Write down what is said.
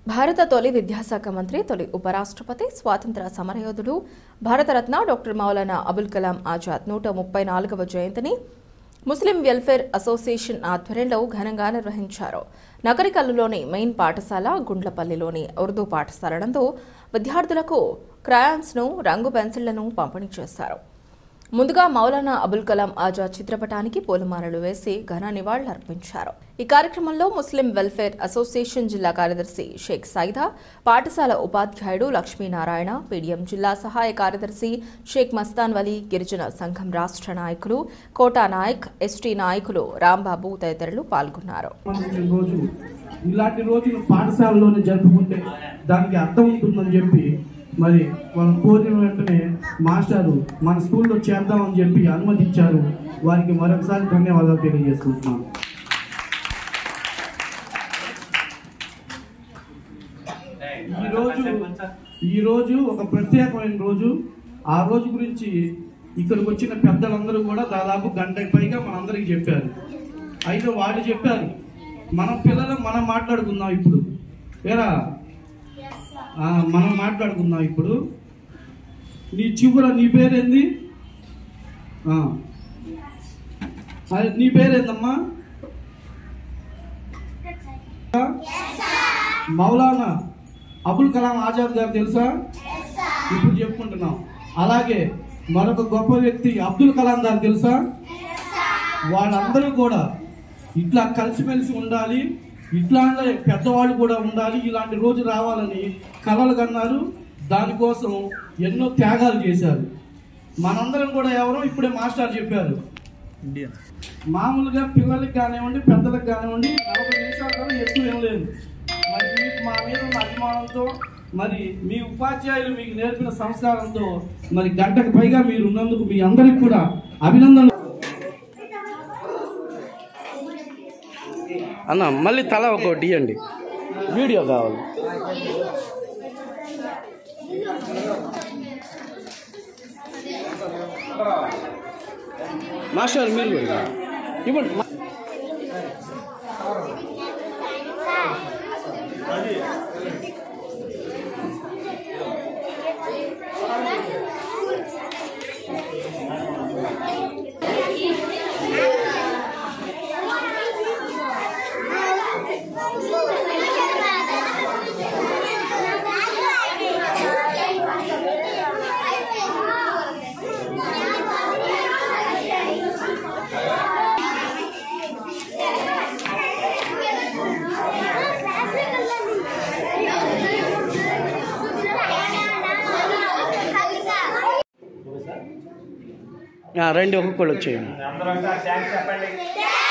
భారత తొలి విద్యాశాఖ మంత్రి తొలి ఉపరాష్ట్రపతి స్వాతంత్ర సమరయోధుడు భారతరత్న డాక్టర్ మౌలానా అబుల్ కలాం ఆజాద్ నూట ముప్పై నాలుగవ జయంతిని ముస్లిం వెల్ఫేర్ అసోసియేషన్ ఆధ్వర్యంలో ఘనంగా నిర్వహించారు నగరికల్లులోని మెయిన్ పాఠశాల గుండ్లపల్లిలోని ఉర్దూ పాఠశాల నందు విద్యార్థులకు క్రయాన్స్ను రంగు పెన్సిళ్లను పంపిణీ చేశారు ముందుగా మౌలానా అబుల్ కలాం ఆజాద్ చిత్రపటానికి పూలమాలలు వేసి ఘన నివాళులర్పించారు ఈ కార్యక్రమంలో ముస్లిం వెల్ఫేర్ అసోసియేషన్ జిల్లా కార్యదర్శి షేక్ సైదా పాఠశాల ఉపాధ్యాయుడు లక్ష్మీనారాయణ పీడిఎం జిల్లా సహాయ కార్యదర్శి షేక్ మస్తాన్ వలీ గిరిజన సంఘం రాష్ట్ర నాయకులు కోటా నాయక్ ఎస్టీ నాయకులు రాంబాబు తదితరులు పాల్గొన్నారు సంబంధించిన రోజు ఇలాంటి రోజులు పాఠశాలలోనే జరుపుకుంటే దానికి అర్థం ఉంటుందని చెప్పి మరి వాళ్ళు కోరిన వెంటనే మాస్టారు మన స్కూల్లో చేద్దామని చెప్పి అనుమతించారు వారికి మరొకసారి ధన్యవాదాలు తెలియజేస్తున్నాను ఈరోజు ఈరోజు ఒక ప్రత్యేకమైన రోజు ఆ రోజు గురించి ఇక్కడికి వచ్చిన పెద్దలందరూ కూడా దాదాపు గంటకు పైగా మనందరికి చెప్పారు అయితే వాళ్ళు చెప్పారు మన పిల్లలు మనం మాట్లాడుకుందాం ఇప్పుడు ఏరా ఆ, మనం మాట్లాడుకుందాం ఇప్పుడు నీ చివర నీ పేరేంది ఆ. అదే, నీ పేరేందమ్మా మౌలానా అబుల్ కలాం ఆజాద్ గారు తెలుసా ఇప్పుడు చెప్పుకుంటున్నాం అలాగే మరొక గొప్ప వ్యక్తి అబ్దుల్ కలాం గారు తెలుసా వాళ్ళందరూ కూడా ఇట్లా కలిసిమెలిసి ఉండాలి ఇట్లాంటి పెద్దవాళ్ళు కూడా ఉండాలి ఇలాంటి రోజు రావాలని కలలు కన్నారు దానికోసం ఎన్నో త్యాగాలు చేశారు మనందరం కూడా ఎవరో ఇప్పుడే మాస్టర్ చెప్పారు మామూలుగా పిల్లలకి కానివ్వండి పెద్దలకు కానివ్వండి నలభై నిమిషాల కన్నా ఎక్కువ ఏం లేదు మరి మీకు మా మీద ఉన్న అభిమానంతో మరి మీ ఉపాధ్యాయులు మీకు నేర్పిన సంస్కారంతో మరి గంటకు పైగా మీరు ఉన్నందుకు మీ అందరికి కూడా అభినందనలు అన్న మళ్ళీ తల ఒకటి ఇవ్వండి వీడియో కావాలి మాస్టర్ మీరు కూడా ఇవ్వండి మా- ఆ, రండి ఒక్కొక్కళ్ళు వచ్చేయండి అందరూ ఒకసారి థ్యాంక్స్ చెప్పండి